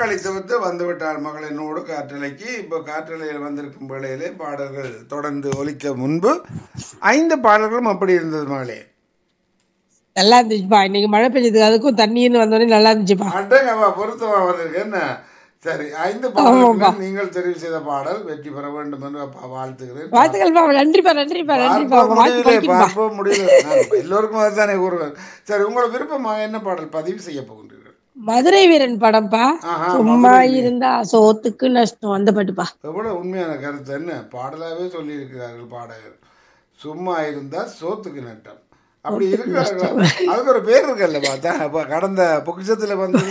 வாக்களித்து விட்டு வந்து விட்டார் மகள் என்னோடு காற்றலைக்கு இப்போ காற்றலையில் வந்திருக்கும் வேளையிலே பாடல்கள் தொடர்ந்து ஒலிக்க முன்பு ஐந்து பாடல்களும் அப்படி இருந்தது மகளே நல்லா இருந்துச்சுப்பா இன்னைக்கு மழை பெஞ்சதுக்கு அதுக்கும் தண்ணின்னு வந்தோடனே நல்லா இருந்துச்சுப்பா அடங்கவா பொருத்தமா வந்திருக்கு என்ன சரி ஐந்து பாடல்களும் நீங்கள் தெரிவு செய்த பாடல் வெற்றி பெற வேண்டும் என்று அப்பா வாழ்த்துகிறேன் வாழ்த்துக்கள்ப்பா நன்றிப்பா நன்றிப்பா நன்றிப்பா பார்ப்போம் உங்க வாழ்த்து முடியல பலிக்கும்பா பார்ப்போம் முடியல நான் எல்லோருக்கும் அதுதானே கூறுவேன் சரி உங்களை விருப்பமாக என்ன பாடல் பதிவு செய்ய போகின்றீர்கள் மதுரை வீரன் படம்ப்பா ஆஹா, சும்மா இருந்தா சோத்துக்கு நஷ்டம் அந்த பாட்டுப்பா எவ்வளவு உண்மையான கருத்து என்ன பாடலாவே சொல்லி இருக்கிறார்கள் பாடகர் சும்மா இருந்தா சோத்துக்கு நட்டம் அப்படி இருக்கிறார்களா அதுக்கு ஒரு பேர் இருக்குல்ல பார்த்தா அப்ப கடந்த பொக்கிஷத்துல வந்து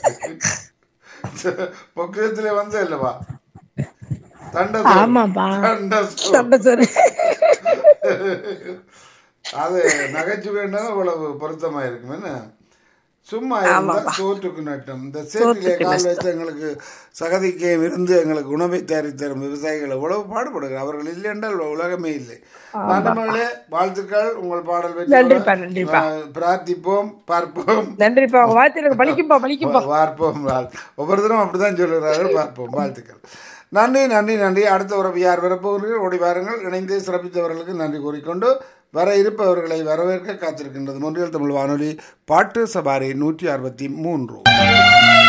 பொக்கிஷத்துல வந்து இல்லவா தண்ட சோறு. ஆமாப்பா தண்ட சோறு. சண்டை சோறு அது நகைச்சுவைன்னா இவ்வளவு பொருத்தமா இருக்கும் என்ன சும்மா இருந்தா சோற்றுக்கு நட்டம் இந்த சேற்றிலே கால் வைத்து எங்களுக்கு சகதிக்கு இருந்து எங்களுக்கு உணவை தயாரித்து தரும் விவசாயிகள் எவ்வளவு பாடுபடுகிறார் அவர்கள் இல்லை என்றால் உலகமே இல்லை நண்பர்களே வாழ்த்துக்கள் உங்கள் பாடல் வெற்றி பெற, நன்றிப்பா நன்றிப்பா ஆஹ், பிரார்த்திப்போம் பார்ப்போம் நன்றிப்பா உங்க வாழ்த்து எனக்கு பலிக்கும்பா பலிக்கும்பா பார்ப்போம் வாழ்- ஒவ்வொருத்தரும் அப்படிதான் சொல்லுகிறார்கள் பார்ப்போம் வாழ்த்துக்கள் நன்றி நன்றி நன்றி அடுத்த உறவு யார் வரப்போகிறீர்கள் ஓடி வாருங்கள் இணைந்து சிறப்பித்தவர்களுக்கு நன்றி கூறிக்கொண்டு வர இருப்பவர்களை வரவேற்க காத்திருக்கின்றது மொன்றியல் தமிழ் வானொலி பாட்டு சபாரி நூற்றி அறுபத்தி மூன்று